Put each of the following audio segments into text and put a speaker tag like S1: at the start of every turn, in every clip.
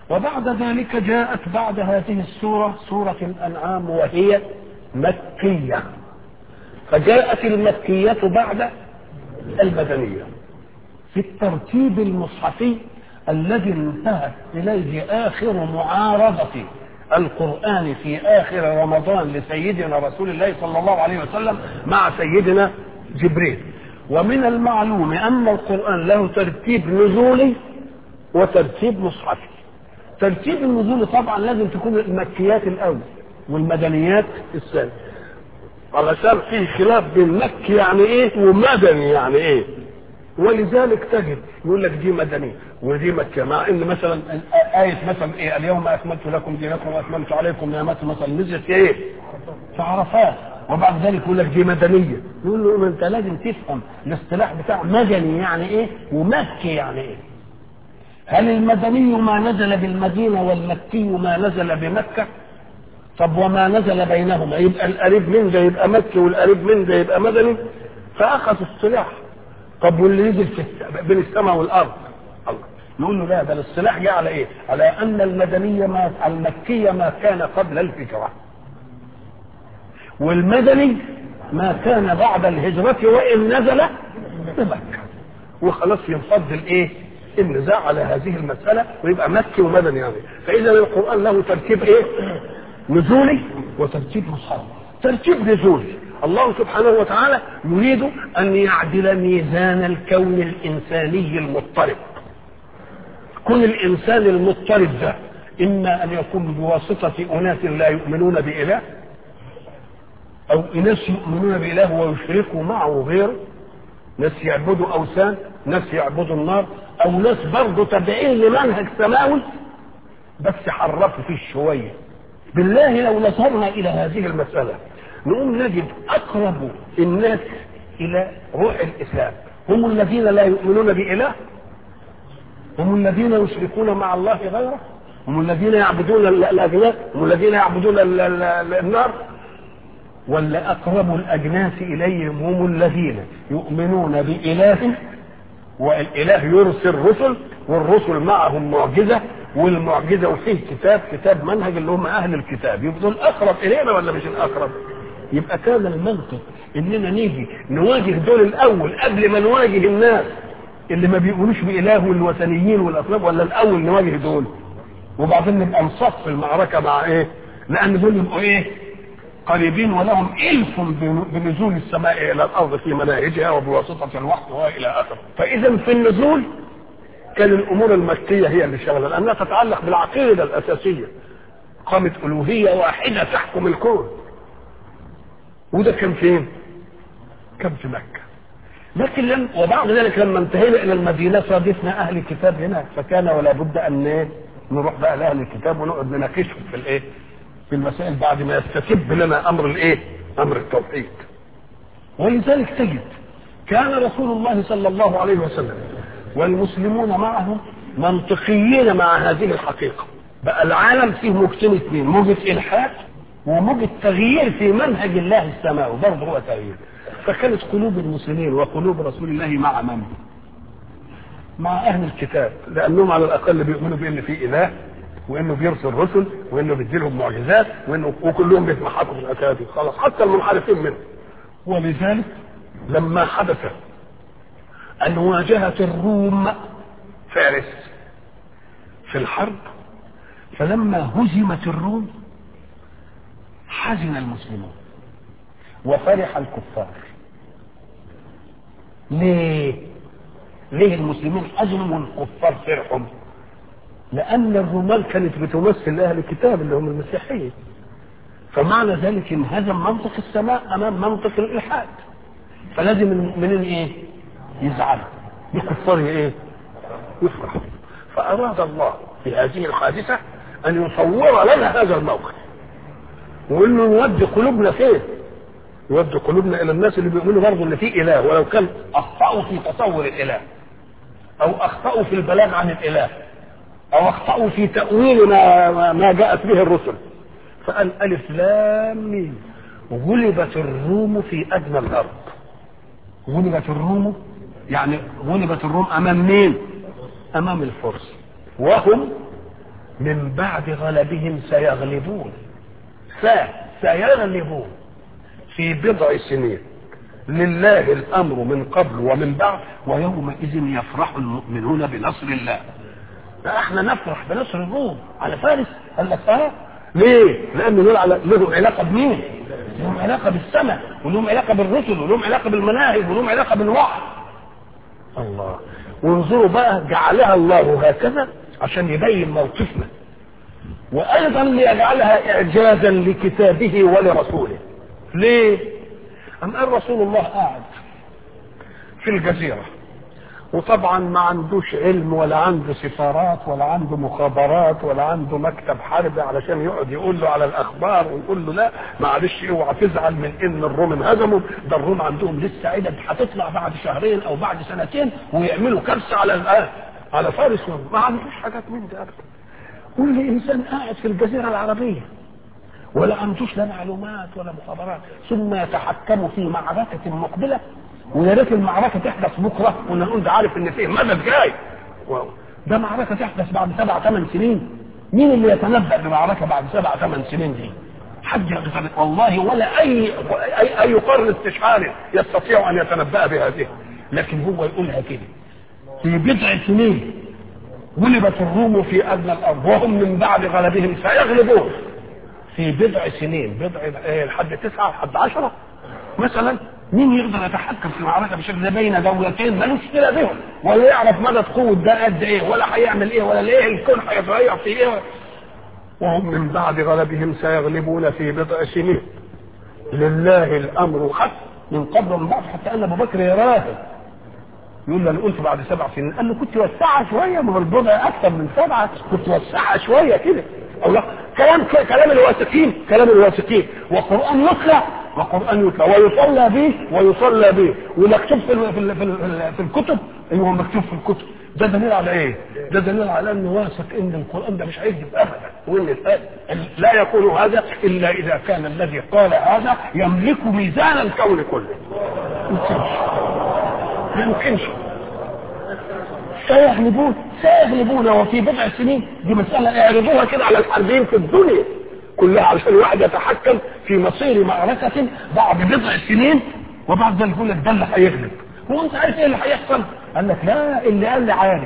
S1: وبعد ذلك جاءت بعد هذه السورة سورة الأنعام وهي مكية فجاءت المكية بعد المدنية في الترتيب المصحفي الذي انتهت إليه آخر معارضة القرآن في آخر رمضان لسيدنا رسول الله صلى الله عليه وسلم مع سيدنا جبريل ومن المعلوم أن القرآن له ترتيب نزولي وترتيب مصحفي ترتيب النزول طبعا لازم تكون المكيات الأول والمدنيات الثانية علشان في خلاف بين مكي يعني ايه ومدني يعني ايه ولذلك تجد يقول لك دي مدنيه ودي مكيه مع ان مثلا ايه مثلا ايه اليوم اكملت لكم دينكم واتممت عليكم نعمتي مثلا نزلت ايه؟ في عرفات وبعد ذلك يقول لك دي مدنيه يقول له انت لازم تفهم الاصطلاح بتاع مدني يعني ايه ومكي يعني ايه هل المدني ما نزل بالمدينه والمكي ما نزل بمكه طب وما نزل بينهما يبقى القريب من ده يبقى مكي والقريب من ده يبقى مدني فاخذ اصطلاح طب واللي نزل في بين السماء والارض الله نقول له لا ده الاصطلاح جه على ايه؟ على ان المدنيه ما المكيه ما كان قبل الهجره والمدني ما كان بعد الهجرة وإن نزل بمكة وخلاص ينفض الايه؟ النزاع على هذه المسألة ويبقى مكي ومدني يعني فإذا القرآن له ترتيب ايه؟ نزولي وترتيب مصحفي ترتيب نزولي الله سبحانه وتعالى يريد أن يعدل ميزان الكون الإنساني المضطرب كل الإنسان المضطرب ده إما أن يكون بواسطة أناس لا يؤمنون بإله أو ناس يؤمنون بإله ويشركوا معه غيره ناس يعبدوا أوثان ناس يعبدوا النار أو ناس برضه تابعين لمنهج سماوي بس حرفوا فيه شوية بالله لو نظرنا إلى هذه المسألة نقوم نجد أقرب الناس إلى روح الإسلام هم الذين لا يؤمنون بإله هم الذين يشركون مع الله غيره هم الذين يعبدون الأجناس هم الذين يعبدون النار ولا أقرب الأجناس إليهم هم الذين يؤمنون بإله والإله يرسل رسل والرسل معهم معجزة والمعجزة وفيه كتاب كتاب منهج اللي هم أهل الكتاب يبقوا الأقرب إلينا ولا مش الأقرب؟ يبقى كان المنطق إننا نيجي نواجه دول الأول قبل ما نواجه الناس اللي ما بيقولوش بإله والوثنيين والأصنام ولا الأول نواجه دول وبعدين نبقى نصف المعركة مع إيه؟ لأن دول يبقوا إيه؟ قريبين ولهم إلف بنزول السماء إلى الأرض في مناهجها وبواسطة الوحي وإلى آخره فإذا في النزول كان الأمور المكية هي اللي شغلة لأنها تتعلق بالعقيدة الأساسية قامت ألوهية واحدة تحكم الكون وده كان فين؟ كان في مكة لكن لم وبعد ذلك لما انتهينا إلى المدينة صادفنا أهل الكتاب هناك فكان ولا بد أن نروح بقى لأهل الكتاب ونقعد نناقشهم في الإيه؟ في المسائل بعد ما يستتب لنا امر الايه؟ امر التوحيد. ولذلك تجد كان رسول الله صلى الله عليه وسلم والمسلمون معه منطقيين مع هذه الحقيقه. بقى العالم فيه موجتين اثنين، موجة الحاد وموجة تغيير في منهج الله السماوي، برضه هو تغيير. فكانت قلوب المسلمين وقلوب رسول الله مع من؟ مع اهل الكتاب، لانهم على الاقل بيؤمنوا بان في اله وانه بيرسل رسل وانه بيديلهم معجزات وانه وكلهم بيتمحكوا في الاكاذيب خلاص حتى المنحرفين منه ولذلك لما حدث ان واجهت الروم فارس في الحرب فلما هزمت الروم حزن المسلمون وفرح الكفار ليه ليه المسلمين حزنوا والكفار فرحوا لأن الرومان كانت بتمثل أهل الكتاب اللي هم المسيحيين فمعنى ذلك انهزم منطق السماء أمام منطق الإلحاد فلازم المؤمنين إيه؟ يزعلوا الكفار إيه؟ يفرحوا فأراد الله في هذه الحادثة أن يصور لنا هذا الموقف وإنه نودي قلوبنا فين؟ يودي قلوبنا إلى الناس اللي بيؤمنوا برضه إن في إله ولو كان أخطأوا في تصور الإله أو أخطأوا في البلاغ عن الإله او اخطاوا في تاويل ما ما جاءت به الرسل فقال الف لام ميم غلبت الروم في ادنى الارض غلبت الروم يعني غلبت الروم امام مين امام الفرس وهم من بعد غلبهم سيغلبون س سيغلبون في بضع سنين لله الامر من قبل ومن بعد ويومئذ يفرح المؤمنون بنصر الله احنا نفرح بنصر الروم على فارس قال لك اه ليه؟ لانه دول على لهم علاقه بمين؟ لهم علاقه بالسماء ولهم علاقه بالرسل ولهم علاقه بالمناهج ولهم علاقه بالوحي الله وانظروا بقى جعلها الله هكذا عشان يبين موقفنا وايضا ليجعلها اعجازا لكتابه ولرسوله ليه ام قال رسول الله قاعد في الجزيره وطبعا ما عندوش علم ولا عنده سفارات ولا عنده مخابرات ولا عنده مكتب حرب علشان يقعد يقول له على الاخبار ويقول له لا معلش اوعى تزعل من ان الروم انهزموا ده الروم عندهم لسه عدد هتطلع بعد شهرين او بعد سنتين ويعملوا كارثه على الآن على فارس ما عندوش حاجات من دي ابدا كل انسان قاعد في الجزيره العربيه ولا عندوش لا معلومات ولا مخابرات ثم يتحكم في معركه مقبله ويا ريت المعركه تحدث بكره كنا نقول ده عارف ان فيه مدد جاي ده معركه تحدث بعد سبع ثمان سنين مين اللي يتنبأ بمعركه بعد سبع ثمان سنين دي؟ حد يقدر والله ولا اي اي, أي قرن استشعاري يستطيع ان يتنبأ بهذه لكن هو يقولها كده في بضع سنين غلبت الروم في ادنى الارض وهم من بعد غلبهم سيغلبون في بضع سنين بضع إيه لحد تسعه لحد عشره مثلا مين يقدر يتحكم في معركه بالشكل ده بين دولتين ملوش صله بهم ولا يعرف مدى قوه ده قد ايه ولا هيعمل ايه ولا ليه الكون هيتغير في ايه وهم من بعد غلبهم سيغلبون في بضع سنين لله الامر خط من قبل ومن بعد حتى ان ابو بكر يراه يقول له انا قلت بعد سبع سنين قال له كنت وسعها شويه ما هو البضع اكثر من سبعه كنت وسعها شويه كده الله كلام كلام الواثقين كلام الواثقين وقران يتلى وقران يتلى ويصلى به ويصلى به ومكتوب في ال في ال في, ال في الكتب ايوه مكتوب في الكتب ده دليل على ايه؟ ده دليل على انه واثق ان القران ده مش هيكذب ابدا وان لا يكون هذا الا اذا كان الذي قال هذا يملك ميزان الكون كله. ما يمكنش سيغلبون سيغلبون وفي بضع سنين دي مسألة اعرضوها كده على الحربين في الدنيا كلها علشان الواحد يتحكم في مصير معركة بعد بضع سنين وبعد ذلك يقول لك ده اللي هيغلب هو انت عارف ايه اللي هيحصل؟ قال لك لا اللي قال لي عارف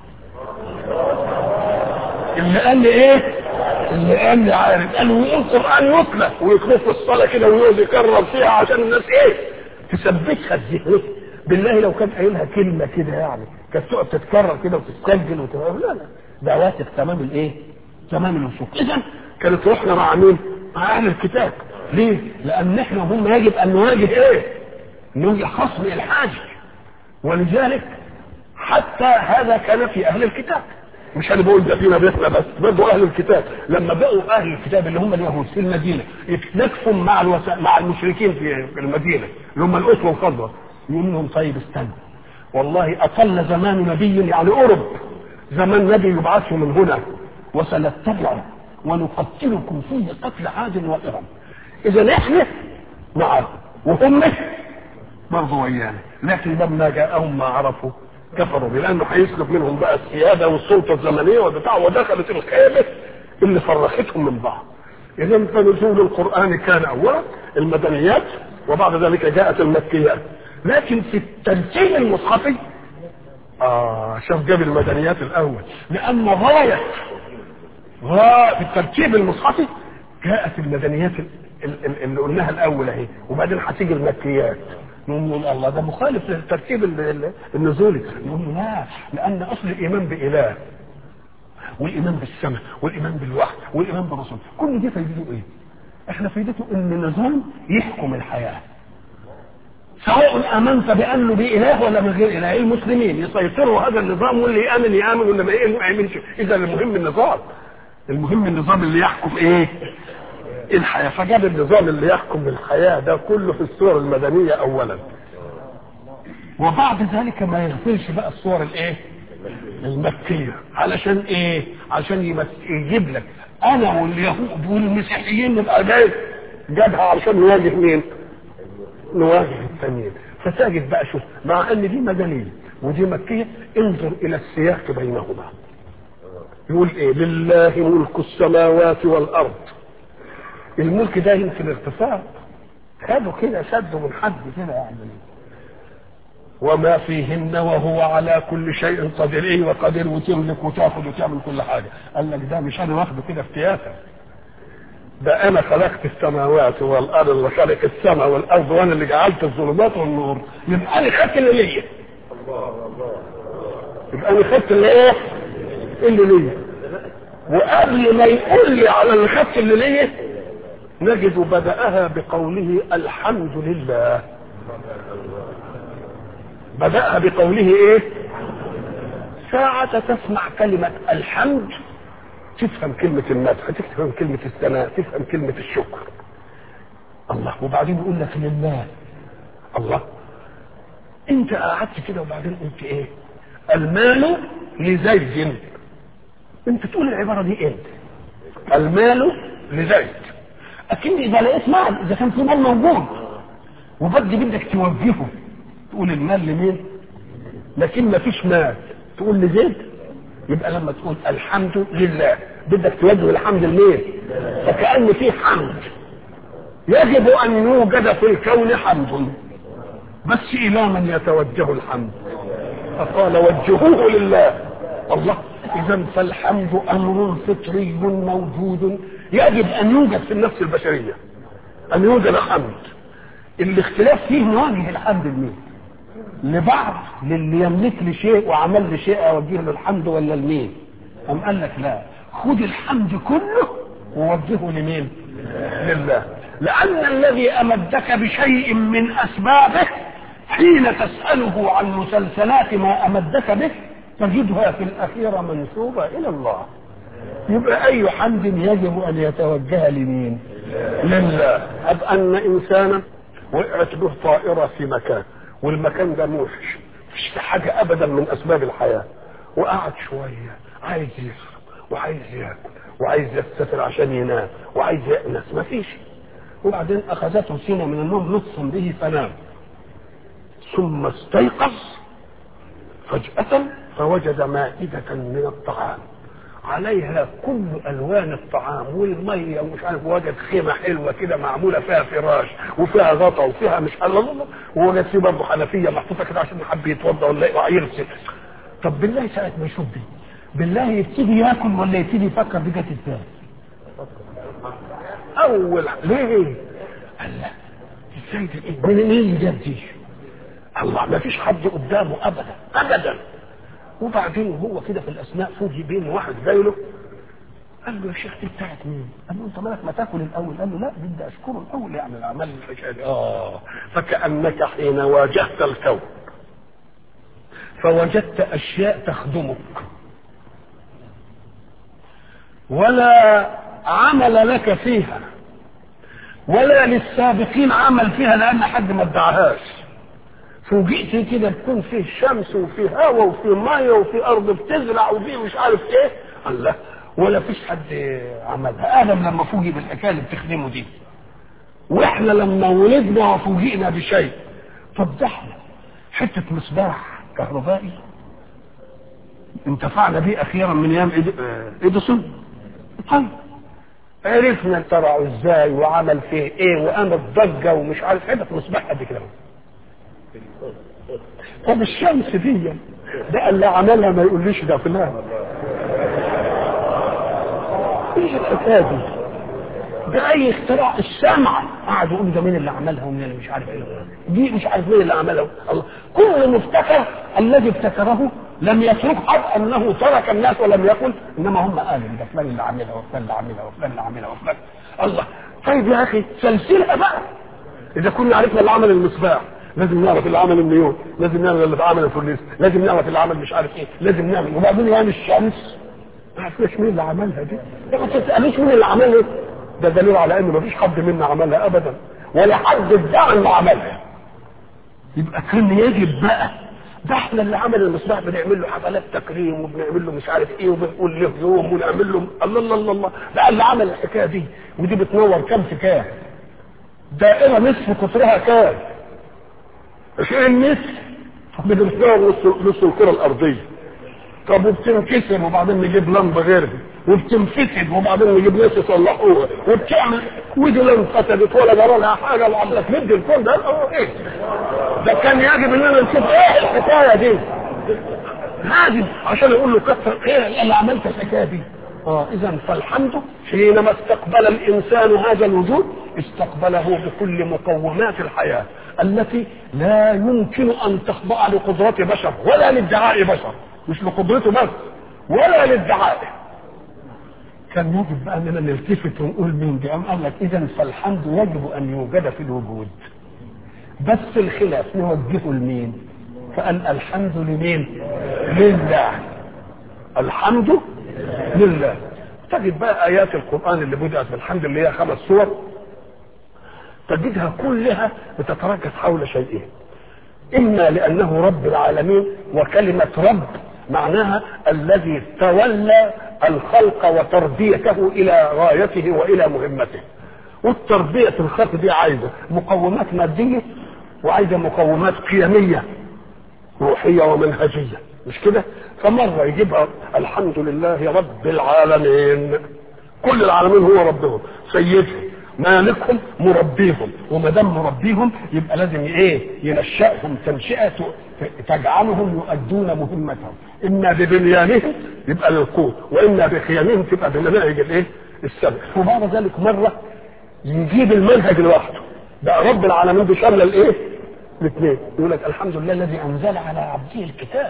S1: اللي قال لي ايه؟ اللي قال لي عارف قال ويقول القرآن يتلى ويكتب في الصلاة كده ويقعد يكرر فيها عشان الناس ايه؟ تثبتها ذهنها بالله لو كان قايلها كلمه كده يعني كانت تقعد تتكرر كده وتتسجل وتبقى لا لا ده واثق تمام الايه؟ تمام الوثوق اذا كانت روحنا مع مين؟ مع اهل الكتاب ليه؟ لان احنا هم يجب ان نواجه ايه؟ نواجه خصم الحاج ولذلك حتى هذا كان في اهل الكتاب مش انا بقول ده فينا بيتنا بس برضه اهل الكتاب لما بقوا اهل الكتاب اللي هم اليهود في المدينه يتنكفوا مع الوسا... مع المشركين في المدينه اللي هم الاسوه الخضراء يقول لهم طيب استنى والله اطل زمان نبي يعني قرب زمان نبي يبعثه من هنا وسنتبعه ونقتلكم فيه قتل عاد وارم اذا احنا معه وهم برضه ويانا لكن لما جاءهم ما عرفوا كفروا به لانه هيسلب منهم بقى السياده والسلطه الزمنيه والبتاع ودخلت الخيبه اللي فرختهم من بعض اذا فنزول القران كان اولا المدنيات وبعد ذلك جاءت المكيات لكن في الترتيب المصحفي اه شوف جاب المدنيات الاول لان غايه غايه في الترتيب المصحفي جاءت المدنيات اللي قلناها الاول اهي وبعدين هتيجي المكيات نقول الله ده مخالف للترتيب النزولي نقول لا لان اصل الايمان باله والايمان بالسماء والايمان بالوحي والايمان بالرسول كل دي فايدته ايه احنا فايدته ان نظام يحكم الحياه سواء امنت بانه باله ولا من غير اله المسلمين يسيطروا هذا النظام واللي يامن يامن واللي ما يامنش اذا المهم النظام المهم النظام اللي يحكم ايه الحياه فجاب النظام اللي يحكم الحياه ده كله في الصور المدنيه اولا وبعد ذلك ما يغفلش بقى الصور الايه المكيه علشان ايه علشان يجيب لك انا واليهود والمسيحيين نبقى جاي جابها علشان نواجه مين نواجه التانيين فتجد بقى شوف مع ان دي مدنيه ودي مكيه انظر الى السياق بينهما يقول ايه لله ملك السماوات والارض الملك ده يمكن ارتفاع خدوا كده شدوا من حد كده يعني وما فيهن وهو على كل شيء قدير ايه وقدير وتملك وتاخذ وتعمل كل حاجه قال لك ده مش انا واخده كده افتياتا ده انا خلقت السماوات والارض اللي خلق السماء والارض وانا اللي جعلت الظلمات والنور يبقى انا خدت اللي ليا يبقى انا خدت اللي ايه اللي ليا وقبل ما يقول لي على اللي خدت اللي ليا نجد بدأها بقوله الحمد لله بدأها بقوله ايه ساعة تسمع كلمة الحمد تفهم كلمة المدح تفهم كلمة الثناء تفهم كلمة الشكر الله وبعدين يقول لك لله الله انت قعدت كده وبعدين قلت ايه المال لزيد انت تقول العبارة دي انت المال لزيد اكيد اذا لقيت مال اذا كان في مال موجود وبدي بدك توجهه تقول المال لمين لكن ما فيش مال تقول لزيد يبقى لما تقول الحمد لله بدك توجه الحمد لمين فكأن في حمد يجب ان يوجد في الكون حمد بس الى من يتوجه الحمد فقال وجهوه لله الله اذا فالحمد امر فطري موجود يجب ان يوجد في النفس البشريه ان يوجد حمد الاختلاف فيه نواجه الحمد لمين لبعض للي يملك لي شيء وعمل لي شيء اوجه له الحمد ولا لمين أم قال لك لا خد الحمد كله ووجهه لمين لله لأن الذي أمدك بشيء من أسبابه حين تسأله عن مسلسلات ما أمدك به تجدها في الأخيرة منسوبة إلى الله يبقى أي حمد يجب أن يتوجه لمين لله أب أن إنسانا وقعت به طائرة في مكان والمكان ده موحش مفيش في حاجة أبدا من أسباب الحياة وقعد شوية عايز يشرب وعايز ياكل وعايز يستتر عشان ينام وعايز يأنس مفيش وبعدين أخذته سنة من النوم لطفا به فنام ثم استيقظ فجأة فوجد مائدة من الطعام عليها كل الوان الطعام والميه ومش عارف وجد خيمه حلوه كده معموله فيها فراش وفيها غطا وفيها مش الله الله ووجد فيه برضه حنفيه محطوطه كده عشان حب يتوضا ولا يغسل طب بالله ساعه ما يشوف دي بالله يبتدي ياكل ولا يبتدي يفكر دي جت ازاي؟ اول ليه؟ قال لا ازاي دي إيه؟ من مين جت دي؟ الله ما فيش حد قدامه ابدا ابدا وبعدين هو كده في الاثناء فوجي بين واحد جاي له قال له يا شيخ دي بتاعت مين؟ قال له انت مالك ما تاكل الاول؟ قال له لا بدي اشكره الاول يعني العمل الحكايه دي اه فكانك حين واجهت الكون فوجدت اشياء تخدمك ولا عمل لك فيها ولا للسابقين عمل فيها لان حد ما ادعاهاش فوجئت كده تكون فيه شمس وفيه هواء وفيه ميه وفيه ارض بتزرع وفيه مش عارف ايه الله ولا فيش حد عملها ادم لما فوجئ بالحكايه اللي بتخدمه دي واحنا لما ولدنا وفوجئنا بشيء طب ده احنا حته مصباح كهربائي انتفعنا به اخيرا من ايام اديسون طيب عرفنا اخترعوا ازاي وعمل فيه ايه وقامت ضجه ومش عارف حته مصباح قد كده طب الشمس دي ده اللي عملها ما يقوليش ده فلان ايش الحكايه دي ده اي اختراع السمع قعدوا يقولوا ده مين اللي عملها ومين اللي مش عارف ايه دي مش عارف مين اللي عملها الله كل مبتكر الذي ابتكره لم يترك حد انه ترك الناس ولم يقل انما هم قالوا ده فلان اللي عاملها وفلان اللي عاملها وفلان اللي عاملها وفلان الله طيب يا اخي سلسلها بقى اذا كنا عرفنا اللي عمل المصباح لازم نعرف اللي عمل النيون لازم نعرف اللي عمل الفرنيس لازم نعرف اللي عمل مش عارف ايه لازم نعمل وبعدين يعني الشمس ما عرفناش مين اللي عملها دي ما تسالوش مين اللي عملها ده دليل على ان مفيش حد منا عملها ابدا ولا حد ادعى انه عملها يبقى كان يجب بقى ده احنا اللي عمل المصباح بنعمل له حفلات تكريم وبنعمل له مش عارف ايه وبنقول له يوم ونعمل له الله الله الله الله ده اللي عمل الحكايه دي ودي بتنور كام في كام دائره نصف قطرها كام شيء النصف بتنور نص نص الكره الارضيه طب وبتنكسر وبعدين نجيب لمبه غيرها وبتنفسد وبعدين نجيب ناس يصلحوها وبتعمل ودي لا انفسدت ولا جرى لها حاجه وعملت مد الكون ده أه ايه ده كان يجب اننا نشوف ايه الحكايه دي لازم عشان يقول له كثر ايه اللي عملت الحكايه دي اه اذا فالحمد حينما استقبل الانسان هذا الوجود استقبله بكل مقومات الحياه التي لا يمكن ان تخضع لقدرات بشر ولا لادعاء بشر مش لقدرته بس ولا لادعائه كان يجب بقى اننا نلتفت ونقول مين دي قام قال لك اذا فالحمد يجب ان يوجد في الوجود بس الخلاف نوجهه لمين فقال الحمد لمين لله الحمد لله تجد بقى ايات القران اللي بدات بالحمد اللي هي خمس سور تجدها كلها بتتركز حول شيئين اما لانه رب العالمين وكلمه رب معناها الذي تولى الخلق وتربيته الى غايته والى مهمته والتربيه الخلق دي عايزه مقومات ماديه وعايزه مقومات قيميه روحيه ومنهجيه مش كده فمره يجيبها الحمد لله رب العالمين كل العالمين هو ربهم سيدهم مالكهم مربيهم وما دام مربيهم يبقى لازم ايه ينشأهم تنشئه تجعلهم يؤدون مهمتهم اما ببنيانهم يبقى للقوت واما بقيامهم تبقى بمناهج الايه السبع وبعد ذلك مره يجيب المنهج لوحده بقى رب العالمين بيشمل الايه الاثنين يقول لك الحمد لله الذي انزل على عبده الكتاب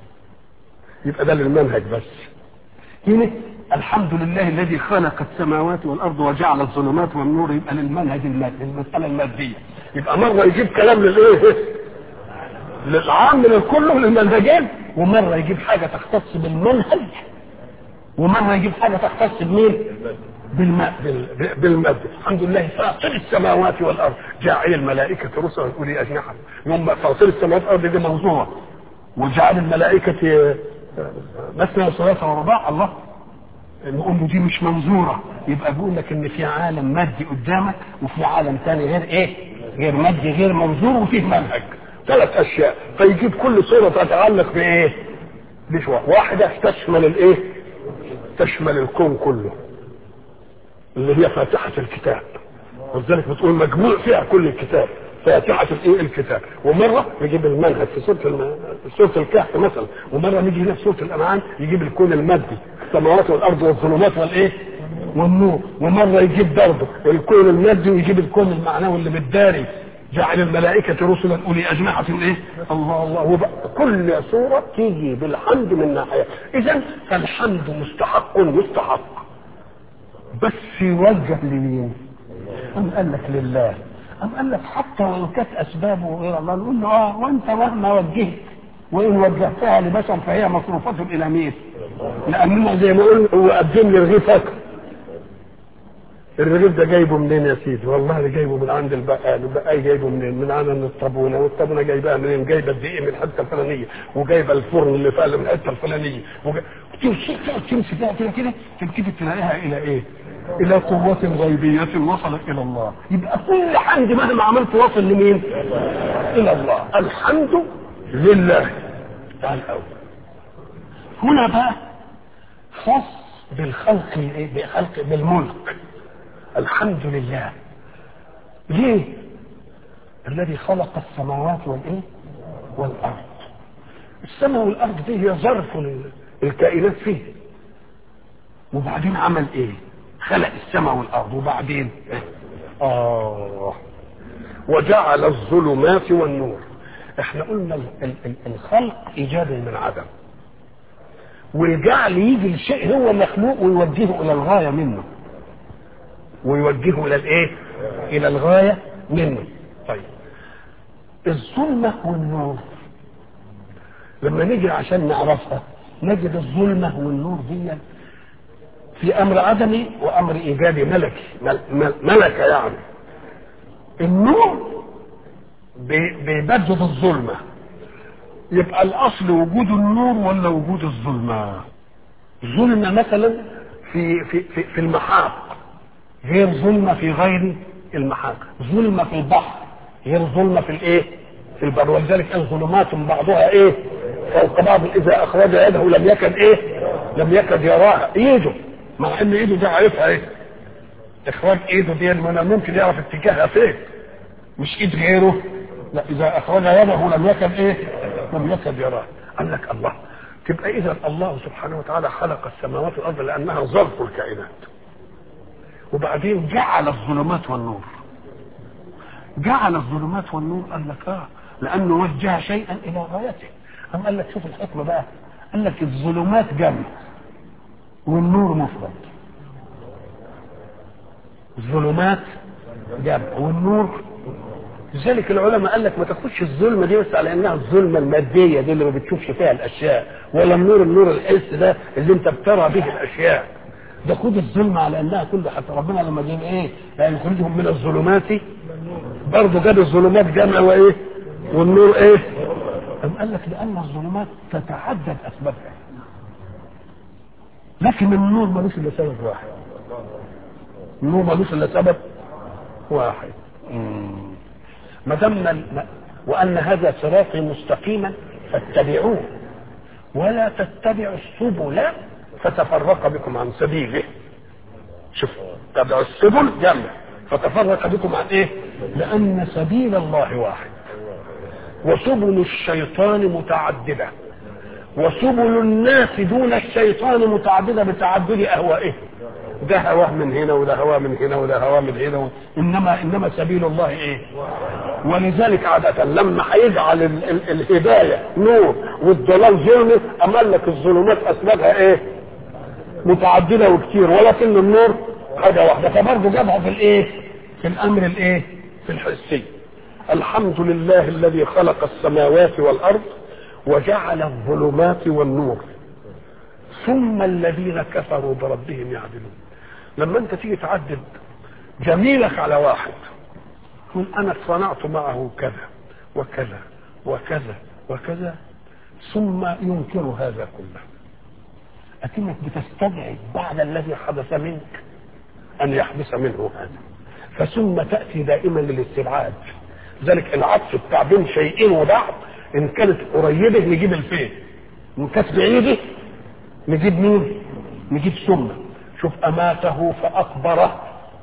S1: يبقى ده للمنهج بس هنا الحمد لله الذي خلق السماوات والارض وجعل الظلمات والنور يبقى للمنهج المادي المساله الماديه يبقى مره يجيب كلام للايه للعام للكل للمنهجين ومره يجيب حاجه تختص بالمنهج ومره يجيب حاجه تختص بمين بالماء بالمادة الحمد لله فاطر السماوات والارض جاعل الملائكه رسلا اولي اجنحه يوم فاطر السماوات والارض دي موضوع وجعل الملائكه مثنى وثلاثة ورباع الله نقول له دي مش منظورة يبقى بيقول لك ان في عالم مادي قدامك وفي عالم تاني غير ايه غير مادي غير منظور وفيه منهج ثلاث اشياء فيجيب كل صورة تتعلق بايه بشوى واحدة تشمل الايه تشمل الكون كله اللي هي فاتحة الكتاب ولذلك بتقول مجموع فيها كل الكتاب فاتحة الايه الكتاب ومرة يجيب المنهج في سورة الم... في سورة الكهف مثلا ومرة نيجي هنا في سورة الأنعام يجيب الكون المادي السماوات والأرض والظلمات والإيه والنور ومرة يجيب برضه الكون المادي ويجيب الكون المعنوي اللي بالداري جعل الملائكة رسلا أولي أجنحة إيه؟ الله الله وبقى كل سورة تيجي بالحمد من ناحية إذا فالحمد مستحق مستحق بس يوجه لمين؟ أم قال لك لله أم قال لك حتى وإن كانت أسبابه غير الله نقول له آه وأنت مهما وجهت وإن وجهتها لبشر فهي مصروفة إلى مين؟ لأننا زي ما قلنا هو قدم لي رغيف أكل الرغيف ده جايبه منين يا سيدي؟ والله ده جايبه من عند البقال، البقال جايبه منين؟ من عند الطابونه، والطابونه جايبها منين؟ جايبه الدقيق من الحته الفلانيه، وجايبه الفرن اللي فعلا من الحته الفلانيه، وجايبه تمسك تمسك كده كده تبتدي تلاقيها الى ايه؟ الى قوة غيبية وصلت الى الله يبقى كل حمد مهما عملت وصل لمين الى الله الحمد لله تعال الاول هنا بقى خاص بالخلق بخلق بالملك الحمد لله ليه الذي خلق السماوات والايه والارض السماء والارض دي هي ظرف الكائنات فيه وبعدين عمل ايه خلق السماء والارض وبعدين اه وجعل الظلمات والنور احنا قلنا الخلق ايجاد من عدم والجعل يجي الشيء هو مخلوق ويوجهه الى الغايه منه ويوجهه الى الايه الى الغايه منه طيب الظلمه والنور لما نيجي عشان نعرفها نجد الظلمه والنور دي في امر عدمي وامر ايجابي ملكي مل ملكه يعني النور بيبدد الظلمه يبقى الاصل وجود النور ولا وجود الظلمه ظلمه مثلا في في في, في المحاق غير ظلمه في غير المحاق ظلمه في البحر غير ظلمه في الايه في البر ولذلك الظلمات بعضها ايه فوق بعض اذا اخرج يده لم يكد ايه لم يكد يراها ايده مع ان ايده دي عارفها ايه اخراج ايده دي ما انا ممكن يعرف اتجاهها فين مش ايد غيره لا اذا اخرج يده لم يكد ايه لم يكد يراها قال لك الله تبقى اذا الله سبحانه وتعالى خلق السماوات والارض لانها ظرف الكائنات وبعدين جعل الظلمات والنور جعل الظلمات والنور قال لك اه لانه وجه شيئا الى غايته أم قال لك شوف الحكمه بقى قال لك الظلمات جمع والنور مفرد الظلمات جمع والنور لذلك العلماء قال لك ما تاخدش الظلمه دي بس على انها الظلمه الماديه دي اللي ما بتشوفش فيها الاشياء ولا النور النور الحس ده اللي انت بترى به الاشياء ده خد الظلمه على انها كل حتى ربنا لما جاب ايه يعني يخرجهم من الظلمات برضه جاب الظلمات جمع وايه والنور ايه أم قال لك لان الظلمات تتعدد اسبابها لكن النور ملوش الا سبب واحد النور ملوش الا سبب واحد ما دام وان هذا صراطي مستقيما فاتبعوه ولا تتبعوا السبل فتفرق بكم عن سبيله شوف تبعوا السبل جمع فتفرق بكم عن ايه لان سبيل الله واحد وسبل الشيطان متعدده وسبل الناس دون الشيطان متعدده بتعدد اهوائهم ده هواه من هنا وده هواه من هنا وده هواه من هنا و... انما انما سبيل الله ايه؟ ولذلك عادة لما هيجعل ال... ال... الهداية نور والضلال ظلمة أمال لك الظلمات أسبابها إيه؟ متعددة وكتير ولكن النور حاجة واحدة فبرضه جابها في الإيه؟ في الأمر الإيه؟ في الحسي الحمد لله الذي خلق السماوات والأرض وجعل الظلمات والنور ثم الذين كفروا بربهم يعدلون لما انت تيجي تعدد جميلك على واحد تقول انا صنعت معه كذا وكذا وكذا وكذا ثم ينكر هذا كله اكنك بتستدعي بعد الذي حدث منك ان يحدث منه هذا فثم تاتي دائما للاستبعاد ذلك العطف بتاع بين شيئين وبعض ان كانت قريبه نجيب الفين ان كانت بعيده نجيب مين نجيب ثم شوف اماته فاقبره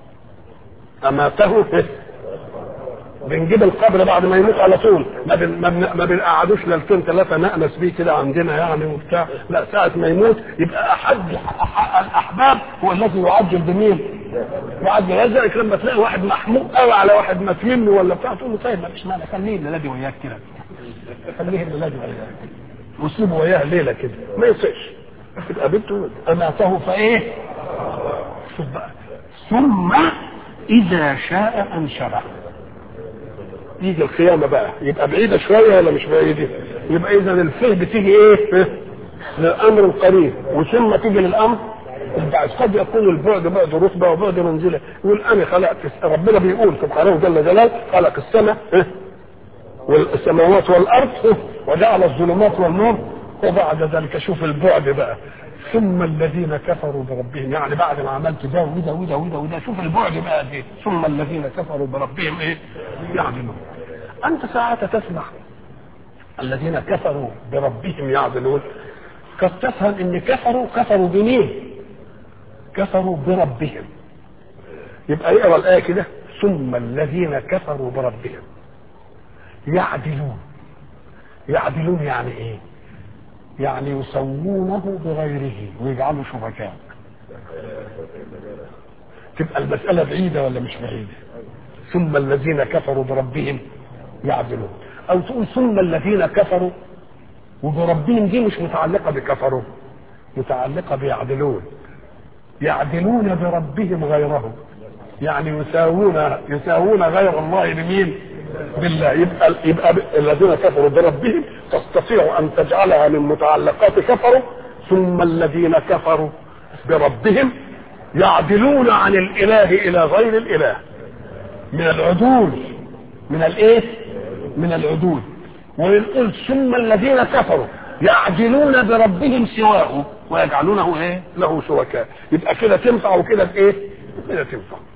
S1: اماته بنجيب القبر بعد ما يموت على طول ما بن ما, بن ما بنقعدوش ليلتين ثلاثه نأنس بيه كده عندنا يعني وبتاع لا ساعه ما يموت يبقى احد الاحباب هو الذي يعجل بمين؟ يعجل لذلك لما تلاقي واحد محموق قوي على واحد مات منه ولا بتاع تقول له طيب ما فيش مانع خليه الليله دي وياك كده خليه الليله دي وياك وسيبه وياه ليله كده ما يصيرش تبقى بنته اماته فايه؟ شوف بقى ثم اذا شاء انشره يجي القيامه بقى يبقى بعيده شويه ولا مش بعيده يبقى اذا الفه بتيجي ايه للامر القريب وثم تيجي للامر البعد قد يكون البعد بعد رتبه وبعد منزله يقول انا خلقت ربنا بيقول سبحانه جل جلاله خلق السماء والسماوات والارض وجعل الظلمات والنور وبعد ذلك شوف البعد بقى ثم الذين كفروا بربهم يعني بعد ما عملت ده وده وده وده وده شوف البعد بقى دي ثم الذين كفروا بربهم ايه يعدلون انت ساعات تسمع الذين كفروا بربهم يعدلون قد تفهم ان كفروا كفروا بمين كفروا بربهم يبقى يقرا الايه كده ثم الذين كفروا بربهم يعدلون يعدلون يعني ايه يعني يسوونه بغيره ويجعلوا شركاء تبقى المسألة بعيدة ولا مش بعيدة ثم الذين كفروا بربهم يعدلون أو تقول ثم الذين كفروا وبربهم دي مش متعلقة بكفروا متعلقة بيعدلون يعدلون بربهم غيره يعني يساوون يساوون غير الله بمين؟ بالله يبقى يبقى الذين كفروا بربهم تستطيع ان تجعلها من متعلقات كفروا ثم الذين كفروا بربهم يعدلون عن الاله الى غير الاله من العدول من الايه؟ من العدول ويقول ثم الذين كفروا يعدلون بربهم سواه ويجعلونه ايه؟ له شركاء يبقى كده تنفع وكده ايه؟ كده تنفع